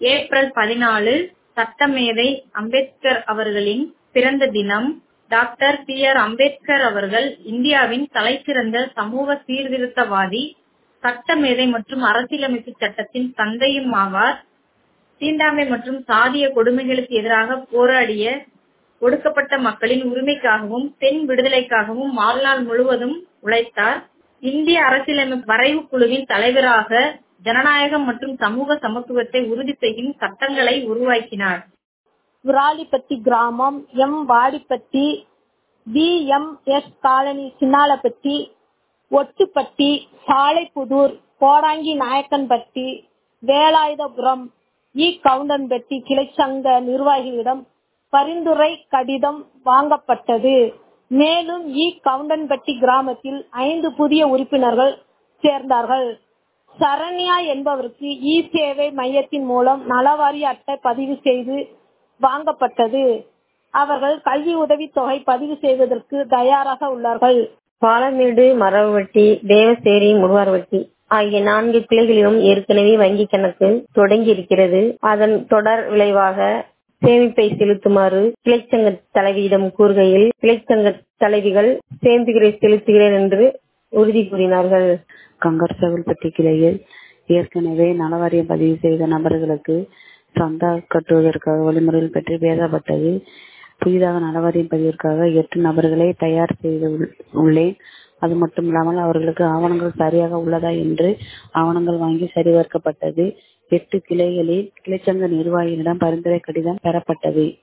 April பதினாலு சட்டமேதை அம்பேத்கர் அவர்களின் பிறந்த தினம் டாக்டர் பி ஆர் அம்பேத்கர் அவர்கள் இந்தியாவின் தலைசிறந்த சமூக சீர்திருத்தவாதி சட்டமேதை மற்றும் அரசியலமைப்பு சட்டத்தின் தந்தையும் ஆவார் தீண்டாமை மற்றும் சாதிய கொடுமைகளுக்கு எதிராக போராடிய ஒடுக்கப்பட்ட மக்களின் உரிமைக்காகவும் பெண் விடுதலைக்காகவும் வாழ்நாள் முழுவதும் உழைத்தார் இந்திய அரசியலமைப்பு வரைவு குழுவின் தலைவராக ஜனநாயகம் மற்றும் சமூக சமத்துவத்தை உறுதி செய்யும் சட்டங்களை உருவாக்கினார் விராலிப்பட்டி கிராமம் M Vadipatti P M S colony Chinnalapatti Ottupatti Salaipudur Kodangi Nayakkanpatti Velayuthapuram E Kavundanpatti கிளைச்சங்க நிர்வாகிகளிடம் பரிந்துரை கடிதம் வாங்கப்பட்டது மேலும் இ கவுண்டன்பட்டி கிராமத்தில் ஐந்து புதிய உறுப்பினர்கள் சேர்ந்தார்கள் சரண்யா என்பவருக்கு இ சேவை மையத்தின் மூலம் நலவாரிய அட்டை பதிவு செய்து வாங்கப்பட்டது அவர்கள் கல்வி உதவி தொகை பதிவு செய்வதற்கு தயாராக உள்ளார்கள் பாலமேடு மரவட்டி தேவசேரி முடுவார்வட்டி ஆகிய நான்கு கிளைகளிலும் ஏற்கனவே வங்கி கணக்கு தொடங்கி இருக்கிறது அதன் தொடர் விளைவாக சேமிப்பை செலுத்துமாறு கிளைச்சங்க தலைவியிடம் கூறுகையில் கிளைச்சங்க தலைவிகள் சேமிப்புகளை செலுத்துகிறேன் என்று உறுதி கூறினார்கள் கங்கர் செவல்பட்டி கிளையில் ஏற்கனவே நலவாரியம் பதிவு செய்த நபர்களுக்கு சந்தா கட்டுவதற்காக வழிமுறைகள் பற்றி பேசப்பட்டது புதிதாக நலவாரியம் பதிவிற்காக எட்டு நபர்களை தயார் செய்து உள்ளேன் அது மட்டும் இல்லாமல் அவர்களுக்கு ஆவணங்கள் சரியாக உள்ளதா என்று ஆவணங்கள் வாங்கி சரிபார்க்கப்பட்டது எட்டு கிளைகளில் கிளைச்சங்க நிர்வாகிகளிடம் பரிந்துரை கடிதம் பெறப்பட்டது